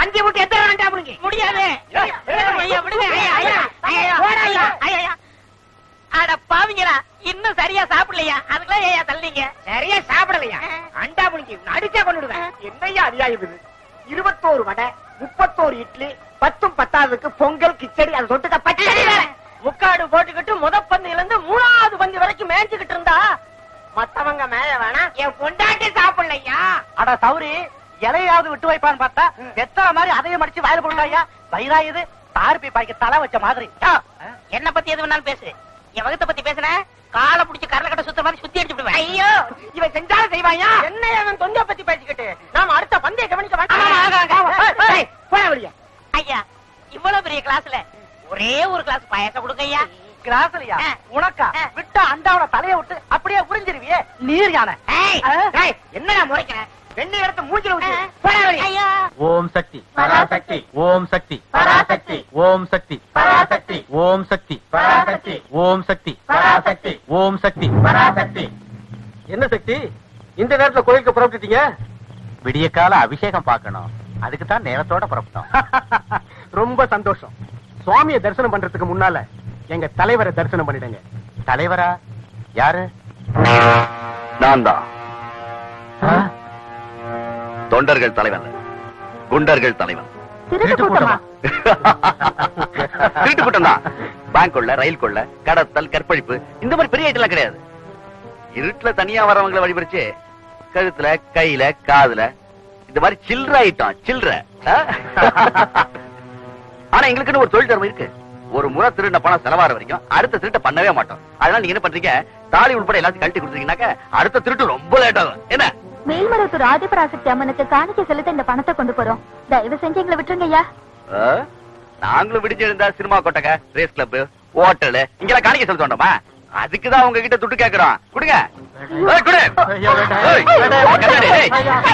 வண்டி விட்டு எத்தனை வேண்டாம் முடிங்க முடியாது ஐயா, விடுங்க. ஐயா, ஐயா, ஐயா, போடா, ஐயா. ஐயா, ஐயா. அட பாவிங்களா இன்னும் சரியா சாப்பிடலையா அதுக்கெல்லாம் ஏயா தள்ளீங்க சரியா சாப்பிடலையா அண்டா புளிக்கு அடிச்சா கொண்டுடுவேன் என்னையா அநியாயம் இது இருபத்தோரு வடை முப்பத்தோரு இட்லி பத்தும் பத்தாவதுக்கு பொங்கல் கிச்சடி அது தொட்டுக்க பச்சடி வேற முக்காடு போட்டுக்கிட்டு முத பந்தில இருந்து மூணாவது பந்தி வரைக்கும் மேய்ஞ்சுக்கிட்டு இருந்தா மத்தவங்க மேல வேணா என் பொண்டாட்டி சாப்பிடலையா அட சௌரி இலையாவது விட்டு வைப்பான்னு பார்த்தா எத்தனை மாதிரி அதையும் மடிச்சு வாயில போடுறாயா வயிறா இது தார்பி பாய்க்கு தலை வச்ச மாதிரி என்ன பத்தி எது வேணாலும் பேசு என் வகுத்த பத்தி பேசுன காலை புடிச்சு கரல கட்ட சுத்துற மாதிரி சுத்தி அடிச்சு விடுவேன் ஐயோ இவன் செஞ்சாலும் செய்வாயா என்ன அவன் தொண்டை பத்தி பேசிக்கிட்டு நாம அடுத்த பந்தய கவனிக்க போன ஐயா இவ்வளவு பெரிய கிளாஸ்ல ஒரே ஒரு கிளாஸ் பாயாசம் கொடுங்க ஐயா கிளாஸ்லயா ஆ. உனக்கா ஆ. விட்டா அண்டாவோட தலைய விட்டு அப்படியே உறிஞ்சிருவியே நீர் யானை ஏய், என்னடா முறைக்கிற வெண்ணெய் எடுத்து மூஞ்சில ஊத்து போடா வெளிய. ஐயா ஓம் சக்தி பராசக்தி. ஓம் சக்தி பராசக்தி. ஓம் சக்தி பராசக்தி. ஓம் சக்தி பராசக்தி. ஓம் சக்தி பராசக்தி. ஓம் சக்தி பராசக்தி என்ன சக்தி இந்த நேரத்துல கோயிலுக்கு புறப்பட்டுட்டீங்க விடிய கால அபிஷேகம் பார்க்கணும் அதுக்கு தான் நேரத்தோட புறப்பட்டோம் ரொம்ப சந்தோஷம் சுவாமியை தரிசனம் பண்றதுக்கு முன்னால எங்க தலைவரை தரிசனம் பண்ணிடுங்க தலைவரா யாரு நான் தான் தொண்டர்கள் தலைவன் குண்டர்கள் தலைவன் திருட்டு கூட்டமா திருட்டு கூட்டம் தான் பேங்க் கொள்ள ரயில் கொள்ள கடத்தல் கற்பழிப்பு இந்த மாதிரி பெரிய ஐட்டம் கிடையாது இருட்டுல தனியா வரவங்களை வழிபறிச்சு கழுத்துல கையில காதுல இந்த மாதிரி சில்லற ஐட்டம் சில்லற ஆ? ஆனா எங்களுக்குன்னு ஒரு தொழில் திறமை இருக்கு ஒரு முறை திருடின பணம் செலவாற வரைக்கும் அடுத்த திருட்ட பண்ணவே மாட்டோம் அதனால நீங்க என்ன பண்றீங்க தாலி உட்பட எல்லாத்தையும் கழட்டி கொடுத்தீங்கன்னாக்க அடுத்த திருட்டு ரொம்ப லேட் ஆகும் என்ன மேல்மருவத்தூர் ஆதிபராசக்தி அம்மனுக்கு காணிக்கை செலுத்த இந்த பணத்தை கொண்டு போறோம் தயவு செஞ்சு எங்களை விட்டுருங்க ஐயா ஆ? நாங்களும் விடிஞ்சு எழுந்தா சினிமா கொட்டக ரேஸ் கிளப் ஹோட்டலு இங்கெல்லாம் காணிக்க செலுத்த வேண்டாமா அதுக்குதான் உங்ககிட்ட துட்டு கேக்குறோம் கொடுங்க ஏய், கொடு. ஐயா, வேண்டாம். ஏய், கண்ணாடி, ஏய்.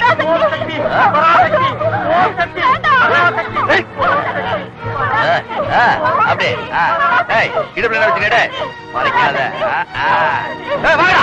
ஏய். ஆ, ஆ, அப்படியே ஆ. ஏய், இடுப்புல என்ன வச்சுக்கிட்டு மறைக்காத ஆ, ஆ. ஏய், வாடா.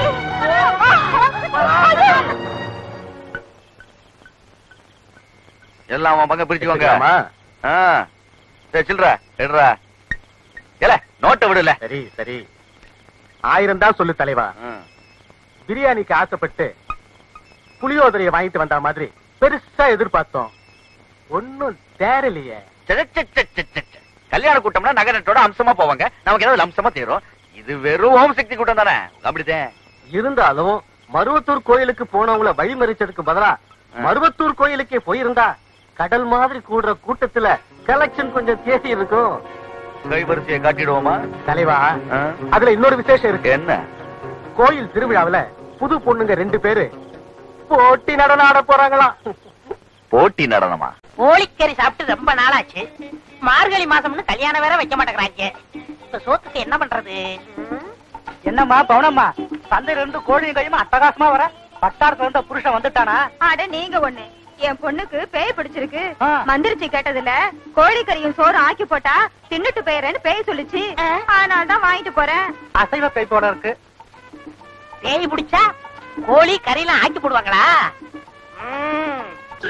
எல்லாம் உன் பக்கம் பிரிச்சுக்கோங்க எடுத்துக்கலாமா? ஆ. சரி, சில்றா எடுறா ஏல நோட்டை விடல சரி சரி ஆயிரம் தான் சொல்லு தலைவா பிரியாணிக்கு ஆசைப்பட்டு புளியோதரையை வாங்கிட்டு வந்த மாதிரி பெருசா எதிர்பார்த்தோம் ஒன்னும் தேரலையே கல்யாண கூட்டம்னா நகரத்தோட அம்சமா போவாங்க நமக்கு ஏதாவது அம்சமா தேரும் இது வெறும் ஹோம் சக்தி கூட்டம் தானே அப்படிதான் இருந்தாலும் மருவத்தூர் கோயிலுக்கு போனவங்கள வழிமறிச்சதுக்கு பதிலா மருவத்தூர் கோயிலுக்கே போயிருந்தா கடல் மாதிரி கூடுற கூட்டத்துல கலெக்ஷன் கொஞ்சம் தேசி இருக்கும் கைவரிசையை காட்டிடுவோமா தலைவா ஆ? அதுல இன்னொரு விசேஷம் இருக்கு என்ன கோயில் திருவிழாவுல புது பொண்ணுங்க ரெண்டு பேரு போட்டி நடனம் ஆட போறாங்களாம் போட்டி நடனமா கோழிக்கறி சாப்பிட்டு ரொம்ப நாளாச்சு மார்கழி மாசம்னு கல்யாணம் வேற வைக்க மாட்டேங்கிறாங்க இப்ப சோத்துக்கு என்ன பண்றது என்னம்மா பவுனம்மா சந்தையில இருந்து கோழியும் கையுமா அட்டகாசமா வர பட்டாரத்துல இருந்த புருஷன் வந்துட்டானா அட நீங்க ஒண்ணு என் பொண்ணுக்கு பேய் பிடிச்சிருக்கு ஆ. மந்திரிச்சு கேட்டதுல கோழிக்கறியும் சோறு ஆக்கி போட்டா தின்னுட்டு போயிறேன்னு பேய் சொல்லுச்சு அதனால தான் வாங்கிட்டு போறேன் அசைவ பேய் போட இருக்கு பேய் பிடிச்சா கோழி கறியெல்லாம் ஆக்கி போடுவாங்களா ம்.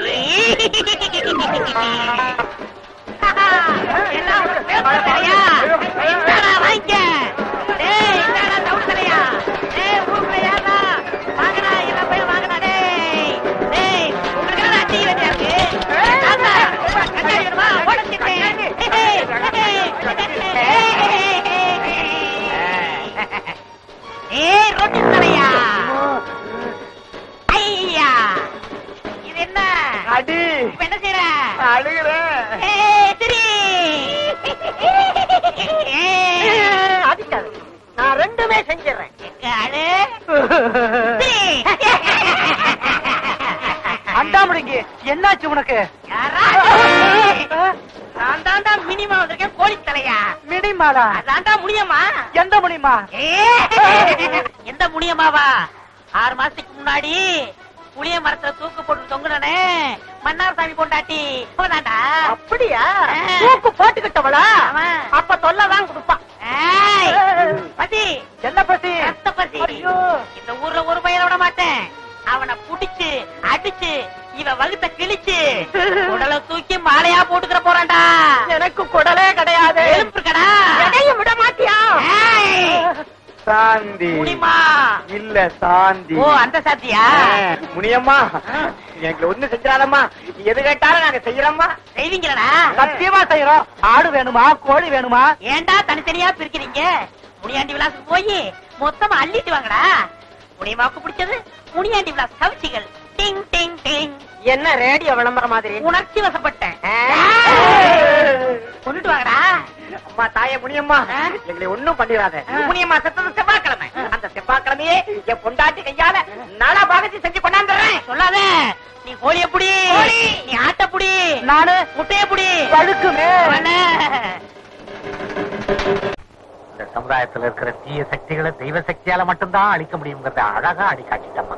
என்ன ஒரு பேப்பர் தலையா? இந்தாடா, வாங்கிக்க. டேய், இந்தாடா, தவிடு தலையா. டேய், ஊருக்குள்ள யாருடா? வாங்கடா, எல்லாம் போய் வாங்கடா, டேய். டேய், உங்களுக்கு என்னடா டீ வேண்டியா இருக்கு? ஆமா, கண்ணாடி வேணுமா? ஓட சீட்டு. ஏய், ரொட்டி தலையா. ஐயா, இது என்ன அடி இப்ப என்ன செய்யற அழுகிறேன் ஏய், திரி. ஏய், அடிக்காது நான் ரெண்டுமே செஞ்சிடறேன் எங்க ஆளு? திரி. அண்டாமடிங்க என்னாச்சு உனக்கு யாரா? நான் தாண்டா மினிமா வந்திருக்கேன் கோழி தலையா மிடிமாலா அதான்டா முடியுமா எந்த முடியுமா எந்த முனியமாவா ஆறு மாசத்துக்கு முன்னாடி புளிய மரத்துல தூக்கு போட்டு தொங்குனே மன்னார் சாமி பொண்டாட்டி போதாண்டா அப்படியா ஆ. தூக்கு போட்டுக்கிட்டவளா ஆமா. அப்ப தொல்லைதான் கொடுப்பான் ஏய், பசி என்ன பசி ரத்த பசி ஐயோ. இந்த ஊர்ல ஒரு பையனை விட மாட்டேன் அவனை புடிச்சு அடிச்சு இவ வகுத்த கிழிச்சு உடலை தூக்கி மாலையா போட்டுக்கிற போறான்டா எனக்கு குடலே கிடையாது எலும்பு கடா எதையும் விட மாட்டியா சாந்தி முடியுமா இல்ல சாந்தி ஓ அந்த சாத்தியா முனியம்மா எங்களை ஒண்ணு செஞ்சிடாதம்மா எது கேட்டாலும் நாங்க செய்யறோம்மா செய்வீங்களடா சத்தியமா செய்யறோம் ஆடு வேணுமா கோழி வேணுமா ஏன்டா தனித்தனியா பிரிக்கிறீங்க முனியாண்டி விலாஸ் போய் மொத்தமா அள்ளிட்டு வாங்கடா முனியமாக்கு பிடிச்சது முனியாண்டி விலாஸ் கவிச்சிகள் டிங் டிங் டிங் என்ன ரேடியோ விளம்பரம் மாதிரி உணர்ச்சி வசப்பட்டேன் கொண்டுட்டு வாங்கடா அம்மா தாயே முனியம்மா எங்களை ஒண்ணும் பண்ணிடாத முனியம்மா செத்தது செவ்வாய்க்கிழமை அந்த செவ்வாய்க்கிழமையே என் பொண்டாட்டி கையால நாளா பாகத்தி செஞ்சு கொண்டாந்துறேன் சொல்லாத நீ கோழிய புடி நீ ஆட்ட புடி நானு முட்டைய புடி பழுக்குமே அவன. இந்த சமுதாயத்துல இருக்கிற தீய சக்திகளை தெய்வ சக்தியால மட்டும்தான் அழிக்க முடியுங்கிறத அழகா அடி காட்டிட்டம்மா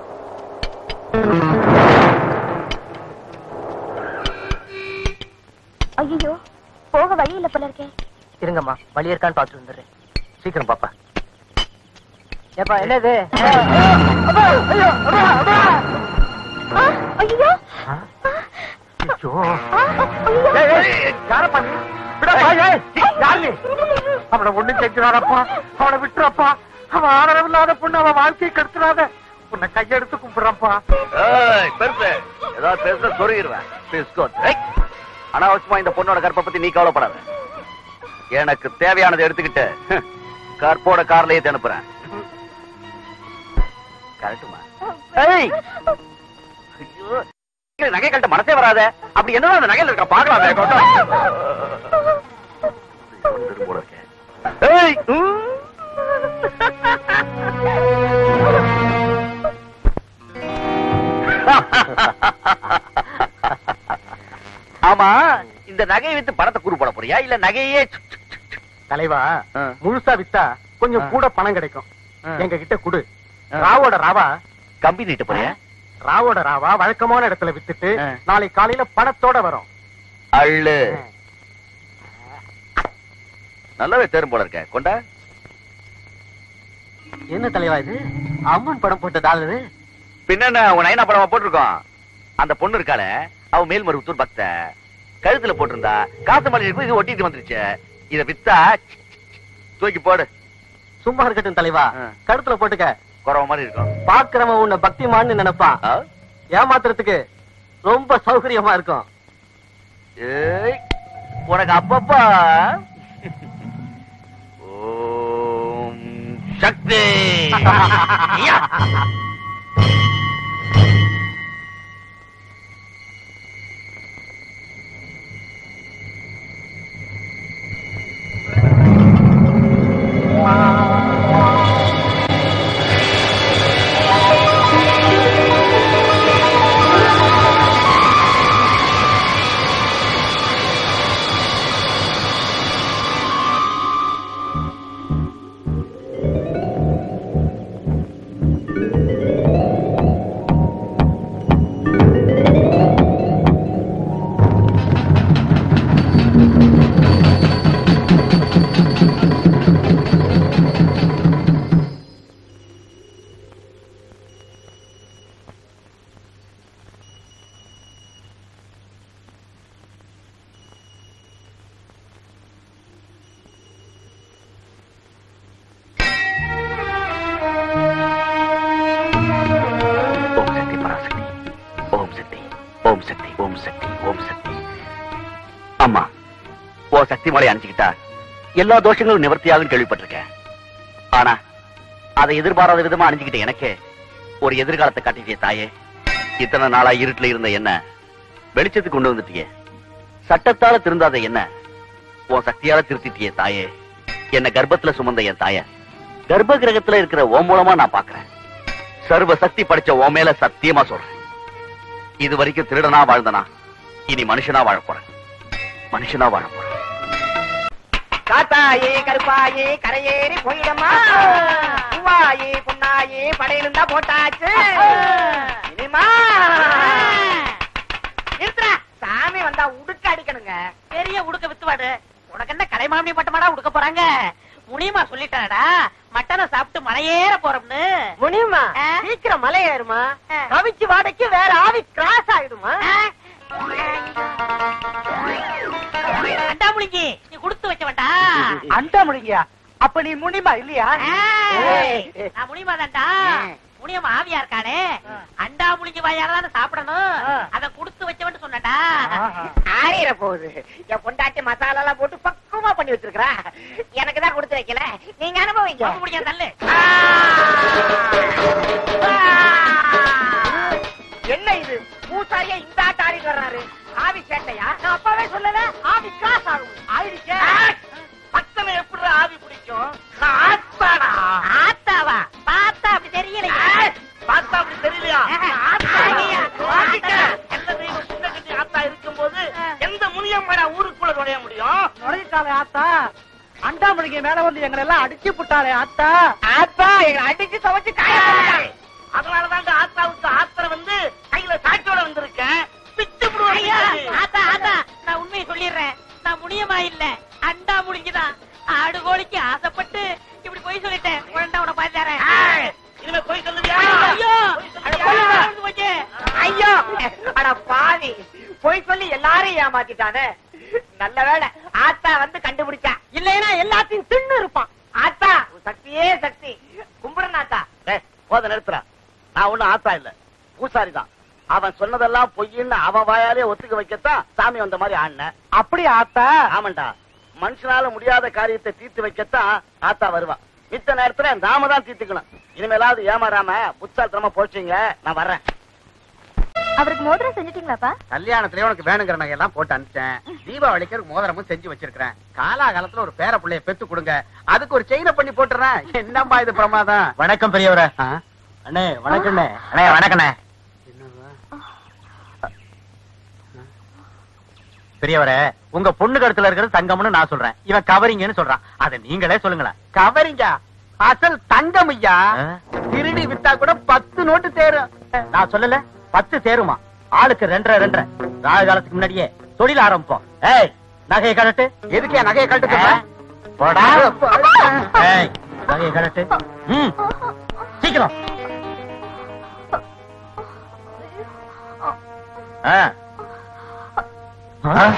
ஐயோ போக வழி இல்ல போல இருக்கே இருங்கம்மா வழி இருக்கான்னு பாத்துட்டு வந்துடுறேன் சீக்கிரம் பாப்பா ஏப்பா என்னது ஐயோ ஆ? ஐயோ. யாரப்பா நீ? விடப்பா, ஏய், யார் நீ? அவனை ஒண்ணும் செஞ்சிடாதப்பா அவனை விட்டுறப்பா அவன் ஆதரவு இல்லாத பொண்ணு அவன் வாழ்க்கையை கெடுத்துறாத உன்னை கையெடுத்து கும்பிடுறப்பா ஏய், பெருசு ஏதாவது பேசுற சொருகிடுவேன் பிஸ்கோத். ஏய், அனாவசியமா இந்த பொண்ணோட கற்பை பத்தி நீ கவலைப்படாத எனக்கு தேவையானதை எடுத்துக்கிட்டு ஹம், கற்போட கார்லயே அனுப்புறேன் கரெக்டுமா ஏய் ஐயோ இங்க நகை கட்ட மனசே வராத அப்படி என்னதான் அந்த நகையில இருக்க பாக்கலாமே போல இருக்கேன் ஏய் ம். ஆமா இந்த நகையை வித்து பணத்தை கூறு போட போறியா இல்ல நகையே தலைவா ஆ. முழுசா வித்தா கொஞ்சம் ஆ. கூட பணம் கிடைக்கும் ஆ. எங்க கிட்ட குடு ஆ. ராவோட ராவா கம்பி நீட்ட போறியா ராவோட ராவா வழக்கமான இடத்துல வித்துட்டு ஆ. நாளை காலையில பணத்தோட வரும் அள்ளு நல்லாவே தேரும் போல இருக்க கொண்டா என்ன தலைவா இது அம்மன் படம் போட்ட டாலரு பின்ன உன் நைனா படமா போட்டிருக்கோம் அந்த பொண்ணு இருக்காள அவ மேல்மருவத்தூர் பக்த கழுத்துல போட்டிருந்தா காசு மலை இருக்கு இது ஒட்டிட்டு வந்துருச்சு இத வித்தா தூக்கி போடு சும்மா இருக்கட்டும் தலைவா ஆ. கழுத்துல போட்டுக்க குறவ மாதிரி இருக்கும் பாக்குறவன் உன்னை பக்திமான்னு நினைப்பான் ஆ? ஏமாத்துறதுக்கு ரொம்ப சௌகரியமா இருக்கும் ஏய், உனக்கு அப்பப்பா ஓம் சக்தி யா. ஓம் சக்தி பராசக்தி ஓம் சக்தி ஓம் சக்தி ஓம் சக்தி ஓம் சக்தி அம்மா ஓ சக்தி மலை அணிஞ்சுக்கிட்டா எல்லா தோஷங்களும் நிவர்த்தியாகும் கேள்விப்பட்டிருக்கேன் ஆனா அதை எதிர்பாராத விதமா அணிஞ்சுக்கிட்ட எனக்கே ஒரு எதிர்காலத்தை காட்டிட்டிய தாயே இத்தனை நாளா இருட்டுல இருந்த என்ன வெளிச்சத்துக்கு கொண்டு வந்துட்டியே சட்டத்தால திருந்தாத என்ன உன் சக்தியால திருத்திட்டியே தாயே என்ன கர்ப்பத்துல சுமந்த என் தாய கர்ப்ப கிரகத்துல இருக்கிற ஓ மூலமா நான் பாக்குறேன் சர்வ சக்தி படைச்ச உன் மேல சத்தியமா சொல்றேன் இது வரைக்கும் திருடனா வாழ்ந்தனா இனி மனுஷனா வாழ போறேன் மனுஷனா வாழ போறேன் காத்தாயே கருப்பாயே கரையேறி போயிடமா பூவாயே புண்ணாயே படையிலும் தான் போட்டாச்சு இனிமா நிறுத்துறா சாமி வந்தா உடுக்க அடிக்கணுங்க பெரிய உடுக்க வித்துவாடு உனக்கு என்ன கலைமாமணி பட்டமாடா உடுக்க போறாங்க முனியமா சொல்லிட்டாடா மட்டனை சாப்பிட்டு மலையேற போறோம்னு முடியுமா ஆ? சீக்கிரம் மலை ஏறுமா ஆ. கவிச்சு வாடைக்கு வேற ஆவி கிராஸ் ஆயிடுமா அண்டா முழுங்கி நீ கொடுத்து வச்ச வேண்டா அண்டா முடிங்கயா அப்ப நீ முடியுமா இல்லையா ஏய். நான் முனியமா தான்டா ஆ. முனியமா ஆவியா இருக்கானே அண்டா முழுங்கி வாயால தானே சாப்பிடணும் ஆ. அத கொடுத்து வச்சவன் சொன்னடா ஆறிற போகுது என் பொண்டாட்டி மசாலா எல்லாம் போட்டு பக்குவமா பண்ணி வச்சிருக்கா எனக்கு தான் கொடுத்து வைக்கல நீங்க அனுபவிங்க ரொம்ப முடியாது தள்ளு என்ன இது பூசாரியா இந்த ஆட்ட ஆடிட்டு வர்றாரு ஆவி சேட்டையா நான் அப்பாவே சொல்லல ஆவி கிளாஸ் ஆகும் ஆயிடுச்சே பத்தனை எப்படி ஆவி பிடிக்கும் நான் ஆத்தாடா ஆத்தாவா பார்த்தா அப்படி தெரியலையே பார்த்தா அப்படி தெரியலையா நான் ஆத்தா. ஆகையா, வாசிக்க. எந்த தெய்வம் சின்ன கட்டி ஆத்தா இருக்கும்போது எந்த முனியம்மரா ஊருக்குள்ள நுழைய முடியும் நுழைஞ்சிட்டாலே ஆத்தா அண்டாமணிக்கு மேல வந்து எங்களை எல்லாம் அடிச்சு புட்டாளே ஆத்தா ஆத்தா எங்களை அடிச்சு துவைச்சு காய போட்டுட்டாரு. அதனாலதான் இந்த ஆத்தாவுக்கு ஆத்திரம் வந்து கையில சாட்சியோட வந்திருக்கேன் பிச்சு ஐயா, விடுவாங்க ஆத்தா ஆத்தா நான் உண்மையை சொல்லிடுறேன் நான் முனியமா இல்ல அண்டா முழுங்கிதான் ஆடு கோழிக்கு ஆசைப்பட்டு இப்படி போய் சொல்லிட்டேன் உடனே உன பாத்தாரேன் ஏய், இனிமே போய் சொல்லுவியா ஐயோ அட கொல்லுங்க. அட போச்சு. ஐயோ அட பாவி போய் சொல்லி எல்லாரையும் ஏமாத்திட்டானே நல்ல வேளை ஆத்தா வந்து கண்டுபிடிச்சா இல்லைன்னா எல்லாத்தையும் தின்னு இருப்பான் ஆத்தா உன் சக்தியே சக்தி கும்பிடுறேன் ஆத்தா போத நிறுத்துறா நான் ஒண்ணும் ஆத்தா இல்ல பூசாரி தான் அவன் சொன்னதெல்லாம் பொய்ன்னு அவன் வாயாலே ஒத்துக்க வைக்கத்தான் சாமி வந்த மாதிரி ஆடின அப்படி ஆத்தா ஆமாண்டா மனுஷனால முடியாத காரியத்தை தீர்த்து வைக்கத்தான் ஆத்தா வருவா மித்த நேரத்துல நாம தான் தீர்த்துக்கணும் இனிமேலாவது ஏமாறாம புத்தாத்திரமா போச்சுங்க நான் வர்றேன் அவருக்கு மோதிரம் செஞ்சுட்டீங்களாப்பா கல்யாணத்துல உனக்கு வேணுங்கிற நகையெல்லாம் போட்டு அனுப்பிச்சேன் தீபாவளிக்கு ஒரு மோதிரமும் செஞ்சு வச்சிருக்கிறேன் காலாகாலத்துல ஒரு பேர புள்ளைய பெத்து கொடுங்க அதுக்கு ஒரு செயினை பண்ணி போட்டுறேன் என்னம்மா இது பிரமாதம் வணக்கம் பெரியவரே அண்ணே வணக்கண்ணே அண்ணே வணக்கண்ணே பெரியவரே உங்க பொண்ணு கழுத்துல இருக்கிறது தங்கம்னு நான் சொல்றேன் இவன் கவரிங்கன்னு சொல்றான் அத நீங்களே சொல்லுங்களேன் கவரிங்க அசல் தங்கம் ஐயா திருடி வித்தா கூட பத்து நோட்டு தேரும் நான் சொல்லல பத்து தேருமா ஆளுக்கு ரெண்டரை ரெண்டரை ராகு காலத்துக்கு முன்னாடியே தொழில் ஆரம்பிப்போம் ஏய் நகையை கழட்டு எதுக்கே நகையை கழட்டு சொல்ற? போடா ஏய் நகையை கழட்டு ம் சீக்கிரம் ஆ. ஆ.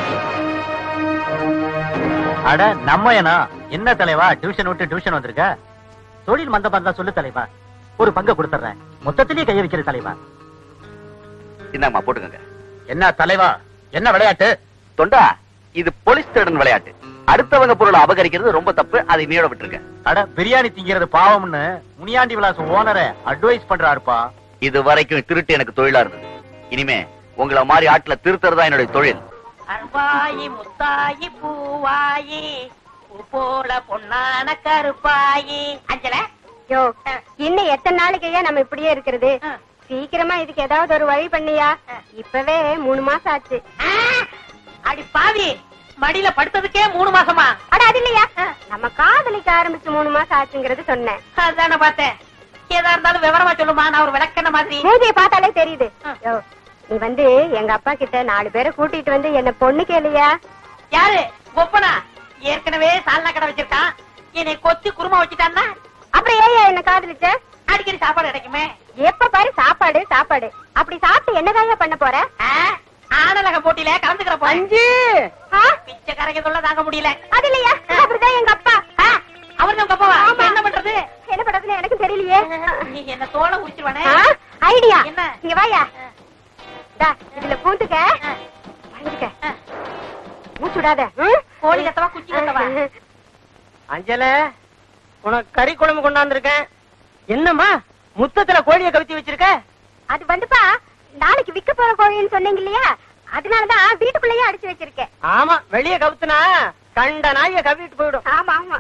அட நம்ம ஏனா என்ன தலைவா டியூஷன் விட்டு டியூஷன் வந்திருக்க தொழில் மந்தமா இருந்தா சொல்லு தலைவா ஒரு பங்க கொடுத்துறேன் மொத்தத்திலேயே கை வைக்கிற தலைவா இந்தாம்மா போட்டுக்கங்க என்ன தலைவா என்ன விளையாட்டு தொண்டா இது போலீஸ் திருடன் விளையாட்டு அடுத்தவங்க பொருளை அபகரிக்கிறது ரொம்ப தப்பு அதை நீயோட விட்டுருக்க அட பிரியாணி திங்கிறது பாவம்னு முனியாண்டி விலாசம் ஓனரை அட்வைஸ் பண்றாருப்பா இது வரைக்கும் திருட்டு எனக்கு தொழிலா இருந்தது இனிமே உங்கள மாதிரி ஆட்டுல திருத்துறதா என்னுடைய தொழில் அருவாயி முத்தாயி பூவாயி பூ போல பொன்னான கருப்பாயி அஞ்சல யோ இன்னும் எத்தனை நாளைக்கு ஐயா நம்ம இப்படியே இருக்கிறது ஆ. சீக்கிரமா இதுக்கு ஏதாவது ஒரு வழி பண்ணியா இப்பவே மூணு மாசம் ஆச்சு ஆ, அடி பாவி மடியில படுத்ததுக்கே மூணு மாசமா அட அது இல்லையா நம்ம காதலிக்க ஆரம்பிச்சு மூணு மாசம் ஆச்சுங்கிறது சொன்னேன் அதான பார்த்தேன் ஏதா இருந்தாலும் விவரமா சொல்லுமா நான் ஒரு விளக்கண மாதிரி மூஞ்சியை பார்த்தாலே தெரியுது ஆ. யோ நீ வந்து எங்க அப்பா கிட்ட நாலு பேரை கூட்டிட்டு வந்து என்ன பொண்ணு கேளியா யாரு ஒப்பனா ஏற்கனவே சால்னா கடை வச்சிருக்கான் என்னை கொத்தி குருமா வச்சுட்டான்னா அப்புறம் ஏயா என்ன காதலிச்ச அடிக்கடி சாப்பாடு கிடைக்குமே எப்ப பாரு சாப்பாடு சாப்பாடு அப்படி சாப்பிட்டு என்னதாயா பண்ண போற ஆ, ஆணலக போட்டியில கலந்துக்கிற போறேன் அஞ்சு பிச்சைக்காரங்க சொல்ல தாங்க முடியல அது இல்லையா அப்படிதான் எங்க அப்பா ஆ, அவர் தான் கப்பவா ஆமா. என்ன பண்றது என்ன பண்றதுன்னு எனக்கு தெரியலையே நீ என்ன தோலை உரிச்சிருவானே ஆ, ஐடியா என்ன? இங்க வாயா டா இதுல பூந்துக்க ஆ, வாங்கிக்க ஆ. மூச்சு விடாத ம்? கோழி கத்தவா குச்சி கத்தவா அஞ்சல உனக்கு கறி குழம்பு கொண்டாந்துருக்கேன் என்னம்மா முத்தத்துல கோழிய கவிச்சு வச்சிருக்க அது வந்துப்பா நாளைக்கு விக்க போற கோழின்னு சொன்னீங்க இல்லையா அதனாலதான் வீட்டுக்குள்ளேயே அடிச்சு வச்சிருக்கேன் ஆமா வெளிய கவுத்துனா கண்ட நாய கவிட்டு போயிடும் ஆமா ஆமா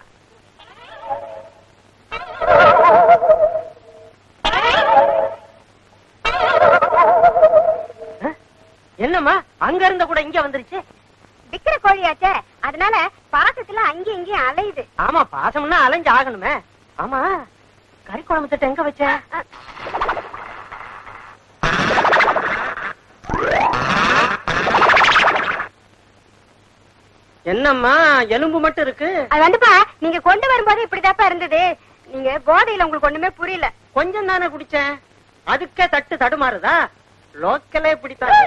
என்னம்மா அங்க இருந்த கூட இங்க வந்துருச்சு விக்கிற கோழியாச்சே அதனால பாசத்துல அங்கேயும் இங்கேயும் அலையுது ஆமா பாசம்னா அலைஞ்சு ஆகணுமே ஆமா கறி குழம்பு தட்டு எங்க வச்ச என்னம்மா எலும்பு மட்டும் இருக்கு அது வந்துப்பா நீங்க கொண்டு வரும்போது இப்படிதாப்பா இருந்தது நீங்க போதையில உங்களுக்கு ஒண்ணுமே புரியல கொஞ்சம் தானே குடிச்சேன் அதுக்கே தட்டு தடுமாறுதா லோக்கலே பிடித்தான்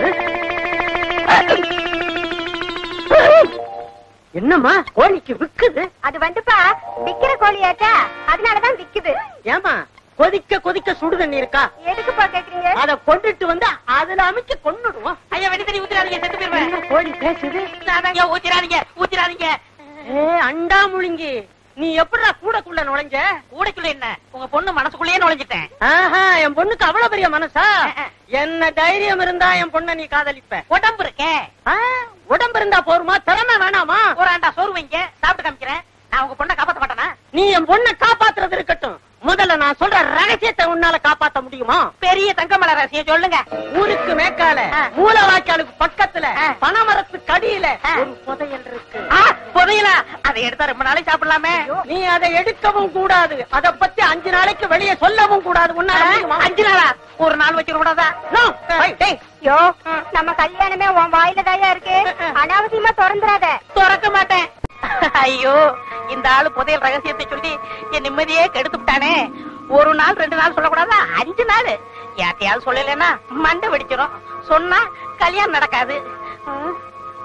என்னம்மா கோழிக்கு விக்குது அது வந்துப்பா விக்கிற கோழியாச்சா அதனாலதான் விக்குது ஏமா கொதிக்க கொதிக்க சுடு தண்ணி இருக்கா எதுக்குப்பா கேக்குறீங்க அத கொண்டுட்டு வந்து அதுல அமைக்க கொண்டுடுவோம் ஐயா வெடி தண்ணி ஊத்திராதீங்க செத்து போயிருவேன் என்ன கோழி பேசுது ஐயா ஊத்திராதீங்க ஊத்திராதீங்க ஏ அண்டா முழுங்கி நீ எப்படிடா கூடக்குள்ள நுழைஞ்ச கூடைக்குள்ள என்ன உங்க பொண்ணு மனசுக்குள்ளேயே நுழைஞ்சிட்டேன் ஆஹா என் பொண்ணுக்கு அவ்வளவு பெரிய மனசா என்ன தைரியம் இருந்தா என் பொண்ண நீ காதலிப்ப உடம்பு இருக்கே ஆ, உடம்பு இருந்தா போருமா திறமை வேணாமா ஒரு ஆண்டா சோறு வைங்க சாப்பிட்டு காமிக்கிறேன் நான் உங்க பொண்ணை காப்பாத்த மாட்டேனா நீ என் பொண்ணை காப்பாத்துறது இருக்கட்டும் முதல்ல நான் சொல்ற ரகசியத்தை உன்னால காப்பாத்த முடியுமா பெரிய தங்கமலை ரசியம் சொல்லுங்க ஊருக்கு மேற்கால ஆ. மூலவாய்க்காலுக்கு பக்கத்துல ஆ. பனமரத்துக்கு அடியில ஆ. ஒரு புதையல் இருக்கு ஆ, புதையலா அதை எடுத்தா ரொம்ப நாளைக்கு சாப்பிடலாமே நீ அதை எடுக்கவும் கூடாது அத பத்தி அஞ்சு நாளைக்கு வெளியே சொல்லவும் கூடாது உன்னால முடியுமா? அஞ்சு நாளா ஒரு நாள் வச்சிட கூடாதா No. டேய், டேய். யோ நம்ம கல்யாணமே உன் வாயில தாயா இருக்கு அனாவசியமா திறந்துடாத திறக்க மாட்டேன் ஐயோ இந்த ஆளு புதையல் ரகசியத்தை சொல்லி என் நிம்மதியே கெடுத்து விட்டானே ஒரு நாள் ரெண்டு நாள் சொல்லக்கூடாதா அஞ்சு நாள் யார்ட்டையாவது சொல்லலைன்னா மண்டை வெடிச்சிடும் சொன்னா கல்யாணம் நடக்காது ம்.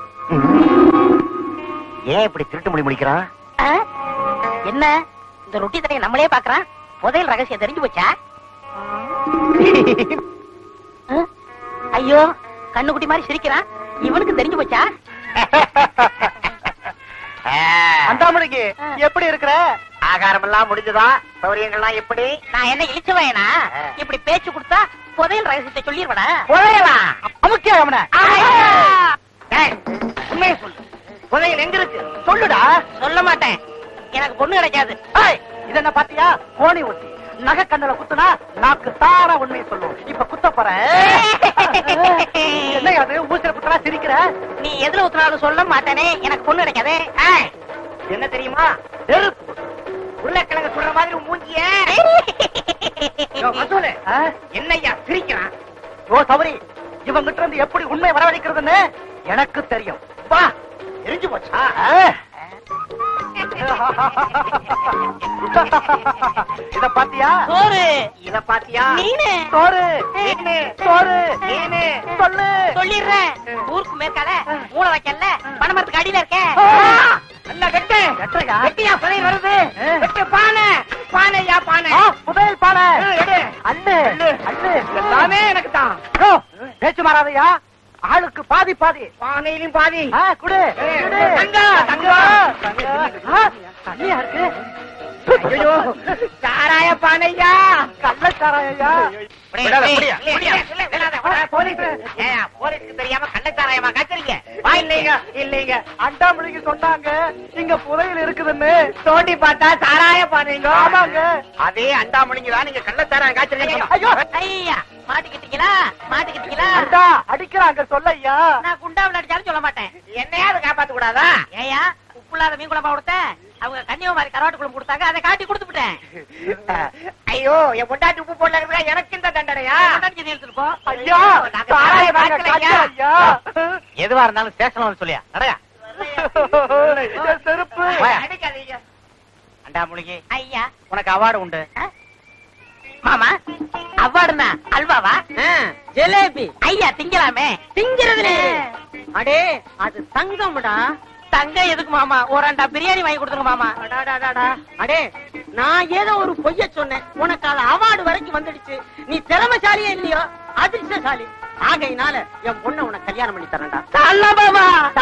ஏன் இப்படி திருட்டு முடி முடிக்கிறான் ஆ? என்ன இந்த ரொட்டி தடையை நம்மளே பாக்குறான் புதையல் ரகசியம் தெரிஞ்சு போச்சா ஆ? ஐயோ கண்ணுக்குட்டி மாதிரி சிரிக்கிறான் இவனுக்கு தெரிஞ்சு போச்சா அந்தாமணிக்கு எப்படி இருக்கிற ஆகாரம் எல்லாம் முடிஞ்சுதா சௌரியங்கள்லாம் எப்படி நான் என்ன இழிச்சவனா இப்படி பேச்சு கொடுத்தா புதையல் ரகசியத்தை சொல்லிடுவனா புதையலா அமுக்கியா அவன உண்மையை சொல்லு புதையல் எங்க இருக்கு சொல்லுடா சொல்ல மாட்டேன் எனக்கு பொண்ணு கிடைக்காது ஏய், இது என்ன பாத்தியா கோணி ஒட்டி நகை கண்ணுல குத்துனா நாக்கு தாரா உண்மையை சொல்லும் இப்ப குத்த போறேன் என்ன அது ஊசில குத்துறா சிரிக்கிற நீ எதுல ஊத்துனாலும் சொல்ல மாட்டேனே எனக்கு பொண்ணு கிடைக்காது ஏய், என்ன தெரியுமா நெருப்பு உருளைக்கிழங்கு சொல்ற மாதிரி உன் மூஞ்சிய யோ, மசூலு, என்னய்யா சிரிக்கிறான் ஓ சவரி இவங்கிட்ட இருந்து எப்படி உண்மை வரவழைக்கிறதுன்னு எனக்கு தெரியும் வா எரிஞ்சு போச்சா இத பாத்தியா சோறு இத பாத்தியா மீனு சோறு மீனு சோறு மீனு சொல்லு சொல்லிடுறேன் ஊருக்கு மேற்கால மூளை வைக்கல பணமரத்துக்கு அடியில இருக்க நல்லா வெட்டு வெட்டியா புதையல் வருது வெட்டு பானை பானையா பானை புதையல் பானை அண்ணு அண்ணு எல்லாமே எனக்கு தான் பேச்சு மாறாதையா ஆளுக்கு பாதி பாதி பானையிலும் பாதி குடு தங்கம் தங்கம் தண்ணியா இருக்கு ஐயோ சாராய பானையா கள்ள சாராயா விடாத, விடியா, விடியா. போலீஸ்க்கு தெரியாம கள்ளச்சாராயமா காய்ச்சறீங்க வா இல்லைங்க இல்லைங்க அண்டாமணிக்கு சொன்னாங்க இங்க புதையல் இருக்குதுன்னு தோண்டி பார்த்தா சாராய பானைங்க ஆமாங்க அதே அண்டாமணிக்கு தான் நீங்க கள்ளச்சாராயம் காய்ச்சறீங்க ஐயோ ஐயா மாட்டிக்கிட்டீங்களா மாட்டிக்கிட்டீங்களா அண்டா அடிக்கிறாங்க சொல்லையா நான் குண்டாவில் அடிச்சாலும் சொல்ல மாட்டேன் என்னையாவது காப்பாத்த கூடாதா ஏயா உப்பு இல்லாத மீன் குழம்பா கொடுத்தேன் அவங்க கன்னியாகுமரி கருவாட்டு குழம்பு கொடுத்தாங்க அதை காட்டி கொடுத்துட்டேன் ஐயோ என் பொண்டாட்டி உப்பு போடல இருக்கிறா எனக்கு இந்த தண்டனையா எடுத்துட்டு போ ஐயா சாராய பானை காய்ச்சலையா எதுவா இருந்தாலும் ஸ்டேஷன்ல வந்து சொல்லியா நடயா செருப்பு வாயா. அடிக்காதீங்க அண்டா முழுகி ஐயா உனக்கு அவார்டு உண்டு மாமா அவார்டுனா அல்வாவா ஜிலேபி ஐயா திங்கலாமே திங்கிறதுல அடே அது தங்கம்டா தங்கம் எதுக்கு மாமா ஒரு ரெண்டா பிரியாணி வாங்கி கொடுத்துருங்க மாமா அடாடாடாடா. அடே நான் ஏதோ ஒரு பொய்ய சொன்னேன் உனக்கு அது அவார்டு வரைக்கும் வந்துடுச்சு நீ திறமைசாலியே இல்லையோ அதிர்ஷ்டசாலி ஆகையினால என் பொண்ணை உனக்கு கல்யாணம் பண்ணி தரேன்டா மாமா